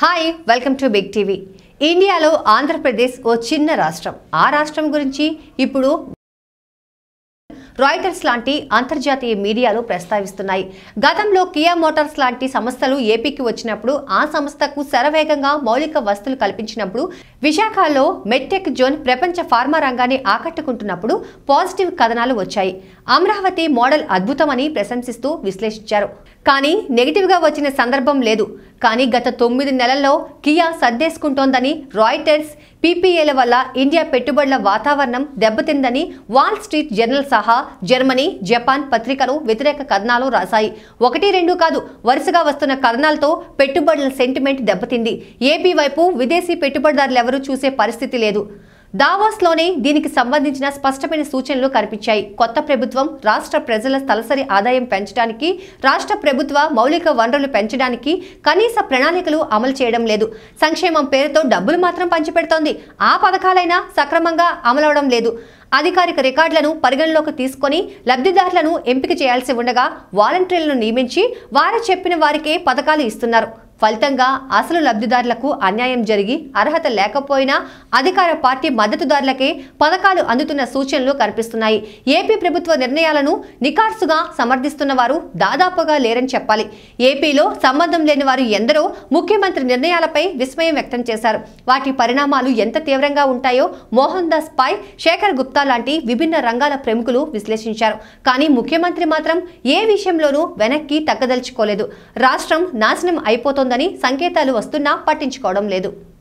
hi welcome to big TV ఇండియాలో ఆంధ్రప్రదేశ్ ఓ చిన్న రాష్ట్రం ఆ రాష్ట్రం గురించి ఇప్పుడు రాయిటర్స్ లాంటి అంతర్జాతీయ మీడియాలు ప్రస్తావిస్తున్నాయి గతంలో కియా మోటార్స్ లాంటి సంస్థలు ఏపీకి వచ్చినప్పుడు ఆ సంస్థకు శరవేగంగా మౌలిక వస్తువులు కల్పించినప్పుడు విశాఖలో మెట్టెక్ జోన్ ప్రపంచ ఫార్మా రంగాన్ని ఆకట్టుకుంటున్నప్పుడు పాజిటివ్ కథనాలు వచ్చాయి అమరావతి మోడల్ అద్భుతమని ప్రశంసిస్తూ విశ్లేషించారు కానీ నెగిటివ్ గా వచ్చిన సందర్భం లేదు కానీ గత తొమ్మిది నెలల్లో కియా సర్దేసుకుంటోందని రాయిటర్స్ పీపీఏల వల్ల ఇండియా పెట్టుబడుల వాతావరణం దెబ్బతిందని వాల్ స్ట్రీట్ జర్నల్ సహా జర్మనీ జపాన్ పత్రికలు వ్యతిరేక కథనాలు రాశాయి ఒకటి రెండు కాదు వరుసగా వస్తున్న కథనాలతో పెట్టుబడుల సెంటిమెంట్ దెబ్బతింది ఏపీ వైపు విదేశీ పెట్టుబడిదారులు ఎవరూ చూసే పరిస్థితి లేదు దావోస్లోనే దీనికి సంబంధించిన స్పష్టమైన సూచనలు కనిపించాయి కొత్త ప్రభుత్వం రాష్ట్ర ప్రజల తలసరి ఆదాయం పెంచడానికి రాష్ట్ర ప్రభుత్వ మౌలిక వనరులు పెంచడానికి కనీస ప్రణాళికలు అమలు చేయడం లేదు సంక్షేమం పేరుతో డబ్బులు మాత్రం పంచిపెడుతోంది ఆ పథకాలైనా సక్రమంగా అమలవడం లేదు అధికారిక రికార్డులను పరిగణలోకి తీసుకొని లబ్ధిదారులను ఎంపిక చేయాల్సి ఉండగా వాలంటీర్లను నియమించి వారు చెప్పిన వారికే పథకాలు ఇస్తున్నారు ఫలితంగా అసలు లబ్ధిదారులకు అన్యాయం జరిగి అర్హత లేకపోయినా అధికార పార్టీ మద్దతుదారులకే పథకాలు అందుతున్న సూచనలు కనిపిస్తున్నాయి ఏపీ ప్రభుత్వ నిర్ణయాలను నికార్సుగా సమర్థిస్తున్న వారు దాదాపుగా లేరని చెప్పాలి ఏపీలో సంబంధం లేని వారు ఎందరో ముఖ్యమంత్రి నిర్ణయాలపై విస్మయం వ్యక్తం చేశారు వాటి పరిణామాలు ఎంత తీవ్రంగా ఉంటాయో మోహన్ దాస్ పాయ్ శేఖర్ గుప్తా లాంటి విభిన్న రంగాల ప్రముఖులు విశ్లేషించారు కానీ ముఖ్యమంత్రి మాత్రం ఏ విషయంలోనూ వెనక్కి తగ్గదలుచుకోలేదు రాష్ట్రం నాశనం అయిపోతోందని సంకేతాలు వస్తున్నా పట్టించుకోవడం లేదు